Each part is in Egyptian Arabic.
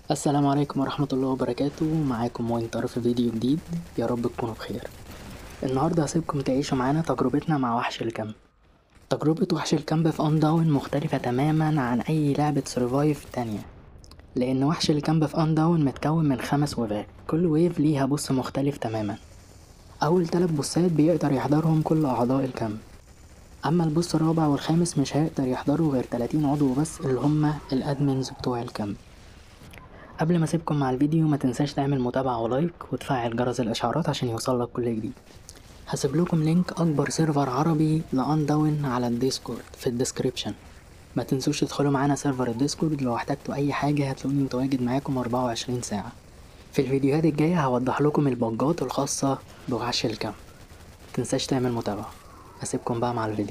السلام عليكم ورحمة الله وبركاته معاكم وينتر في فيديو جديد يا رب تكونوا بخير النهاردة هسيبكم تعيشوا معانا تجربتنا مع وحش الكامب تجربة وحش الكامب في أن داون مختلفة تماما عن أي لعبة سرفايف تانية لأن وحش الكامب في أن داون متكون من خمس ويفات كل ويف ليها بص مختلف تماما أول تلات بوسات بيقدر يحضرهم كل أعضاء الكامب أما البوس الرابع والخامس مش هيقدر يحضروا غير 30 عضو بس اللي هما الأدمنز بتوع الكامب قبل ما اسيبكم مع الفيديو ما تنساش تعمل متابعة ولايك وتفعل جرس الاشعارات عشان يوصلك كل جديد هسيب لكم لينك اكبر سيرفر عربي لان داون على الديسكورد في الديسكريبشن ما تنسوش تدخلوا معانا سيرفر الديسكورد لو احتجتوا اي حاجة هتلاقوني متواجد معاكم 24 ساعة في الفيديوهات الجاية هوضح لكم البجات الخاصة بوحش الكامب متنساش تعمل متابعة هسيبكم بقى مع الفيديو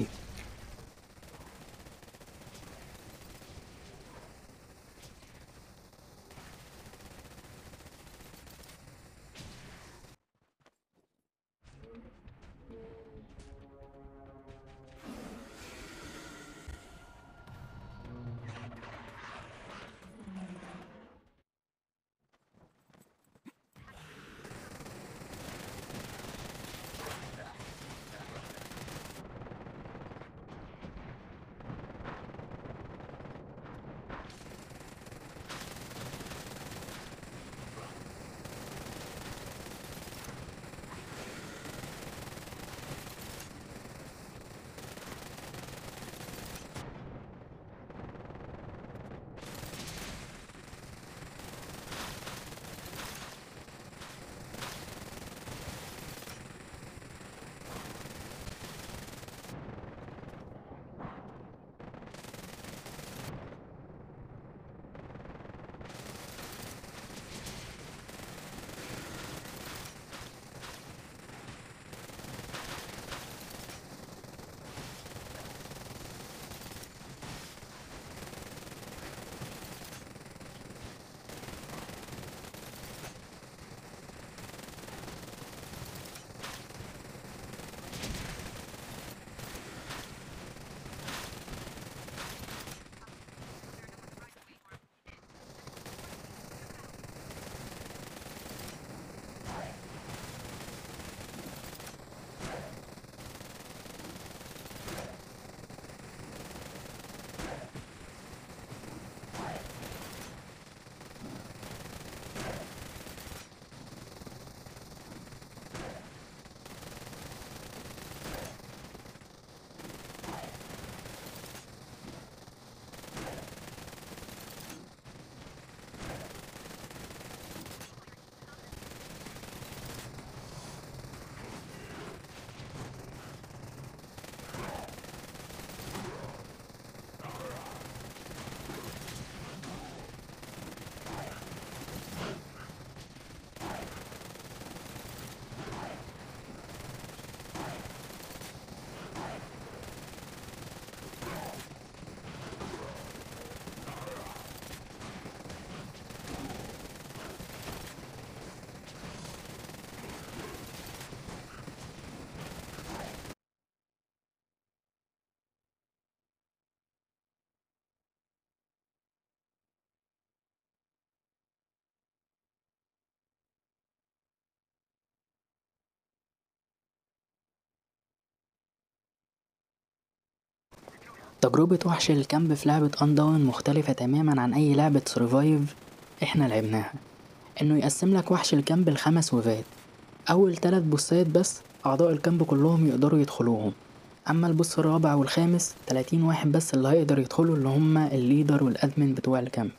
تجربة وحش الكامب في لعبة أنداون مختلفة تماما عن أي لعبة سرفايف احنا لعبناها انه يقسم لك وحش الكامب لخمس ويفات أول تلات بوسات بس أعضاء الكامب كلهم يقدروا يدخلوهم أما البوس الرابع والخامس تلاتين واحد بس اللي هيقدر يدخلوا اللي هما الليدر والأدمن بتوع الكامب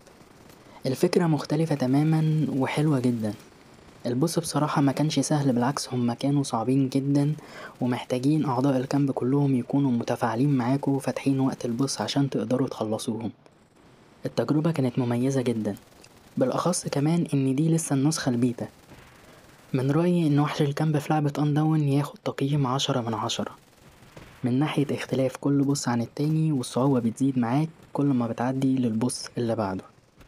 الفكرة مختلفة تماما وحلوة جدا البوس بصراحة ما كانش سهل بالعكس هما كانوا صعبين جدا ومحتاجين أعضاء الكامب كلهم يكونوا متفاعلين معاكوا وفاتحين وقت البوس عشان تقدروا تخلصوهم التجربة كانت مميزة جدا بالأخص كمان إن دي لسه النسخة البيتا من رأيي إن وحش الكامب في لعبة أنداون ياخد تقييم عشرة من عشرة من ناحية اختلاف كل بوس عن التاني والصعوبة بتزيد معاك كل ما بتعدي للبوس اللي بعده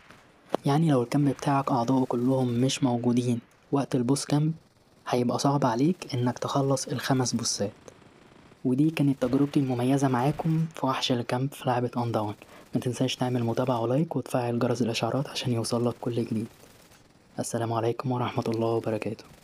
يعني لو الكامب بتاعك أعضائه كلهم مش موجودين وقت البوس كامب هيبقى صعب عليك إنك تخلص الخمس بوسات ودي كانت تجربتي المميزة معاكم في وحش الكامب في لعبة أنداون متنساش تعمل متابعة ولايك وتفعل جرس الإشعارات عشان يوصلك كل جديد السلام عليكم ورحمة الله وبركاته